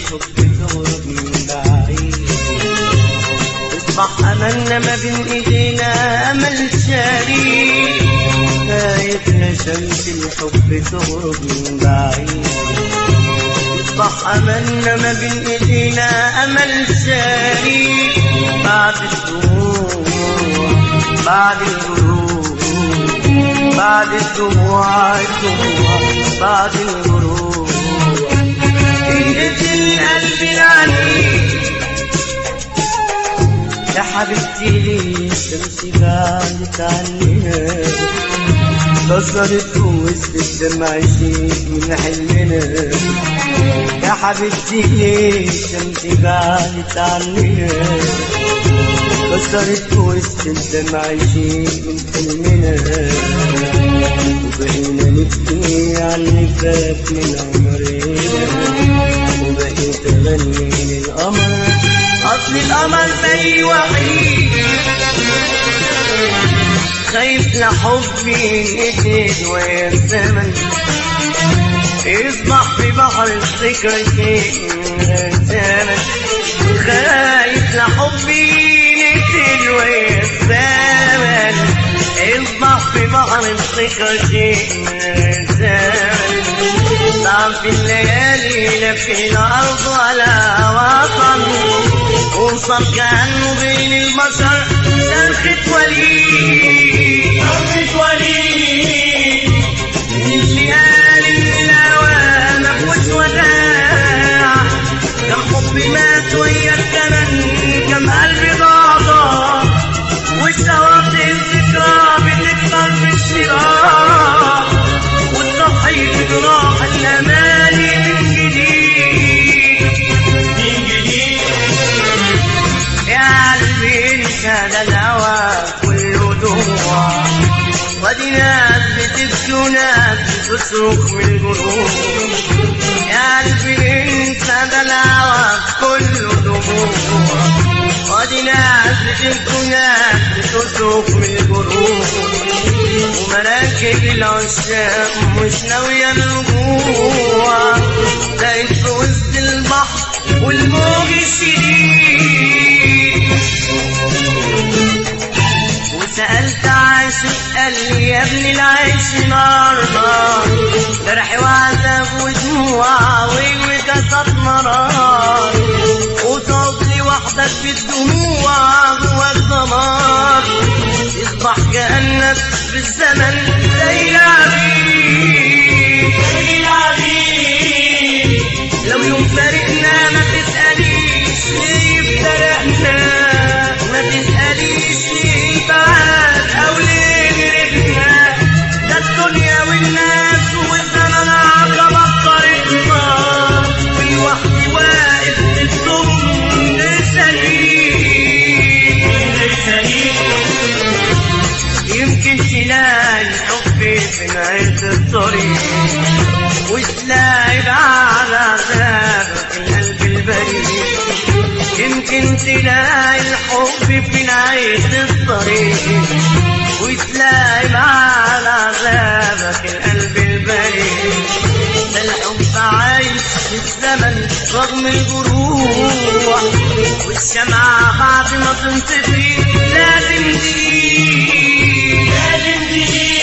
الحب تهرب من بعيد اصبح املنا ما بين ايدينا امل شريك خايف يا شمس الحب تهرب من بعيد اصبح املنا ما بين ايدينا امل شريك بعد الدموع بعد الغروب بعد الدموع الدموع بعد الغروب انقتل قلبي العنيد يا حبيبتي ليه الشمس بعدت عننا كسرت وسط الدمع شيء من حلمنا يا حبيبتي ليه الشمس بعدت عننا كسرت وسط الدمع شيء من حلمنا وبقينا نبكي على اللي فات من عمرنا وبقيت اغني للقمر اصل القمر زي وحيد خايف لحبي ينقتل ويا الزمن يصبح في بحر الذكرى شيء من غير زمن خايف لحبي ينقتل ويا الزمن يصبح في بحر الذكرى شيء من غير زمن صعب في الليالي لا في الأرض ولا وطن وصل كأنه بين البشر صرخة وليد صرخة وليد اللي قال إن الهوى مفهوش وداع كم حب مات ويا الزمن كم قلب ضاع والشواطئ الذكرى بتكبر بالشراع والضحي بجراح الأماني من جديد من جديد يا قلبي انت ده الهوى كله دموع ودي ناس بتبكي وناس بتصرخ من الجروح يا قلبي انت ده الهوى كله دموع ودي ناس بتبكي وناس بتصرخ من الجروح ومراكب العشاق مش ناوية الرجوع بقيت في وسط البحر والموج الشديد وسألت عاشق قال لي يا ابني العيش نار نار جرح وعذاب ودموع وجسد مرار وتقضي وحدك في الدموع جواك دمار يصبح كأنك في الزمن زي العبيد زي العبيد لو يوم فارقنا ما تسأليش ليه افترقنا ما تسأليش ليه بعاد أو ليه غرقنا ده الدنيا والناس والزمن عقبة طريقنا والوحدي واقف الضم سليم يمكن تلاقي الحب في نهاية الطريق وتلاقي بعد عذابك القلب البريء يمكن تلاقي الحب في نهاية الطريق وتلاقي بعد عذابك القلب البريء ده الحب عايش في الزمن رغم الجروح والشمعة بعد ما تنطفي لازم تجيب لازم تجيب